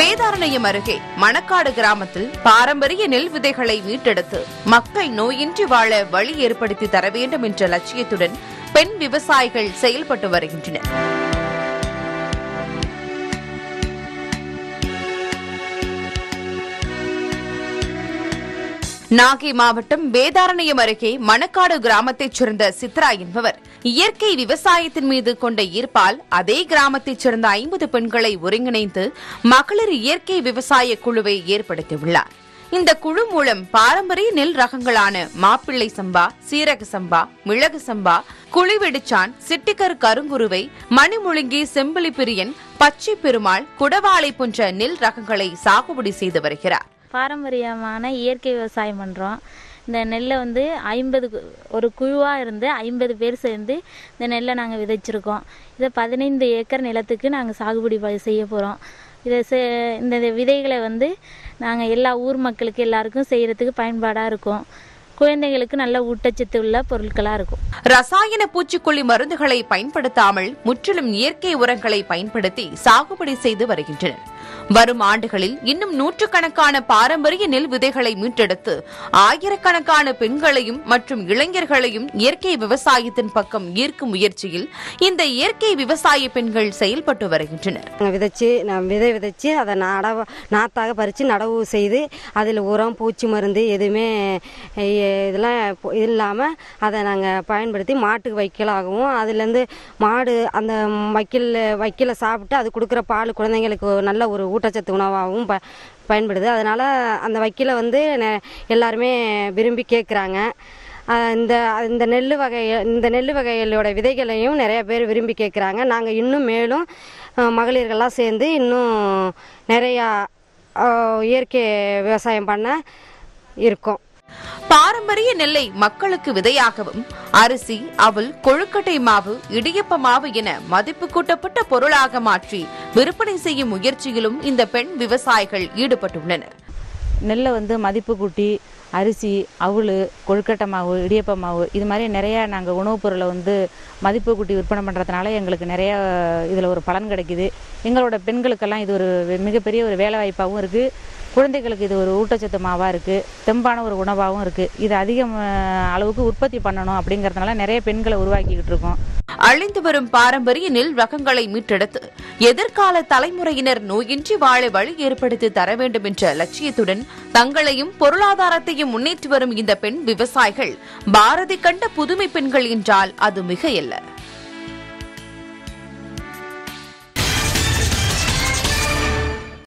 வேதாரண்யம் அருகே மணக்காடு கிராமத்தில் பாரம்பரிய நெல் விதைகளை மீட்டெடுத்து மக்கள் நோயின்றி வாழ வழி ஏற்படுத்தி தர வேண்டும் என்ற லட்சியத்துடன் பெண் விவசாயிகள் செயல்பட்டு வருகின்றனர் நாகை மாவட்டம் வேதாரண்யம் அருகே மணக்காடு கிராமத்தைச் சேர்ந்த சித்ரா என்பவர் இயற்கை விவசாயத்தின் மீது கொண்ட ஈர்ப்பால் அதே கிராமத்தைச் சேர்ந்த ஐம்பது பெண்களை ஒருங்கிணைந்து மகளிர் இயற்கை விவசாய குழுவை ஏற்படுத்தியுள்ளார் இந்த குழு மூலம் பாரம்பரிய நெல் ரகங்களான மாப்பிள்ளை சம்பா சீரக சம்பா மிளகு சம்பா குழிவெடிச்சான் சிட்டிக்கர் கருங்குருவை மணிமுழுங்கி செம்பிலி பிரியன் பச்சை பெருமாள் குடவாளை போன்ற நெல் ரகங்களை சாகுபடி செய்து வருகிறார் பாரம்பரியமான இயற்கை விவசாயம் பண்ணுறோம் இந்த நெல்லை வந்து ஐம்பது ஒரு குழுவாக இருந்து ஐம்பது பேர் சேர்ந்து இந்த நெல்லை நாங்கள் விதைச்சிருக்கோம் இதை பதினைந்து ஏக்கர் நிலத்துக்கு நாங்கள் சாகுபடி ப- செய்ய போகிறோம் இதை செ- இந்த விதைகளை வந்து நாங்கள் எல்லா ஊர் மக்களுக்கு எல்லாருக்கும் செய்கிறதுக்கு பயன்பாடாக இருக்கும் குழந்தைகளுக்கு நல்ல ஊட்டச்சத்து உள்ள பொருட்களாக இருக்கும் ரசாயன பூச்சிக்கொல்லி மருந்துகளை பயன்படுத்தாமல் முற்றிலும் இயற்கை உரங்களை பயன்படுத்தி சாகுபடி செய்து வருகின்றனர் வரும் ஆண்டுகளில் இன்னும் நூற்றுக்கணக்கான பாரம்பரிய நெல் விதைகளை மீட்டெடுத்து ஆயிரக்கணக்கான பெண்களையும் மற்றும் இளைஞர்களையும் இயற்கை விவசாயத்தின் பக்கம் ஈர்க்கும் முயற்சியில் இந்த இயற்கை விவசாய பெண்கள் செயல்பட்டு வருகின்றனர் நாங்கள் விதைச்சி நான் விதை விதைச்சி அதை நடவு நாத்தாக பறித்து நடவு செய்து அதில் உரம் பூச்சி மருந்து எதுவுமே எ- இதெல்லாம் பொ- இல்லாமல் அதை நாங்கள் பயன்படுத்தி மாட்டுக்கு வைக்கலாகவும் அதுலேருந்து மாடு அந்த வைக்கல் வைக்கல சாப்பிட்டு அது கொடுக்குற பால் குழந்தைங்களுக்கு நல்ல ஒரு ஊட்டச்சத்து உணவாகவும் ப பயன்படுது அதனால் அந்த வைக்கலை வந்து நெ- எல்லாருமே விரும்பி கேட்குறாங்க அஹ் இந்த இந்த நெல் வகை இந்த நெல் வகைகளோட விதைகளையும் நிறைய பேர் விரும்பி கேட்குறாங்க நாங்கள் இன்னும் மேலும் அஹ், மகளிர்கள்லாம் சேர்ந்து இன்னும் நிறையா அஹ், இயற்கை விவசாயம் பண்ண இருக்கோம் பாரம்பரிய நெல்லை மக்களுக்கு விதையாகவும் அரிசி அவல் கொழுக்கட்டை மாவு இடியப்ப மாவு என மதிப்பு கூட்டப்பட்ட பொருளாக மாற்றி விற்பனை செய்யும் முயற்சியிலும் இந்த பெண் விவசாயிகள் ஈடுபட்டுள்ளனர் நெல்லை வந்து மதிப்பு கூட்டி அரிசி அவல் கொழுக்கட்டை மாவு இடியப்ப மாவு இது மாதிரி நிறையா நாங்கள் உணவுப் பொருளை வந்து மதிப்பு கூட்டி விற்பனை பண்ணுறதுனால எங்களுக்கு நிறைய இதில் ஒரு பலன் கிடைக்குது எங்களோட பெண்களுக்கெல்லாம் இது ஒரு மிகப்பெரிய ஒரு வேலை வாய்ப்பாகவும் இருக்குது குழந்தைகளுக்கு இது ஒரு ஊட்டச்சத்து மாவாக இருக்குது தெம்பான ஒரு உணவாகவும் இருக்குது இது அதிக அஹ், அளவுக்கு உற்பத்தி பண்ணணும் அப்படிங்கிறதுனால நிறைய பெண்களை உருவாக்கிக்கிட்டு இருக்கோம் அழிந்து வரும் பாரம்பரிய நெல் ரகங்களை மீட்டெடுத்து எதிர்கால தலைமுறையினர் நோயின்றி வாழ வழி ஏற்படுத்தி தர வேண்டும் என்ற லட்சியத்துடன் தங்களையும் பொருளாதாரத்தையும் முன்னேற்றி வரும் இந்த பெண் விவசாயிகள் பாரதி கண்ட புதுமை பெண்கள் என்றால் அது மிகையல்ல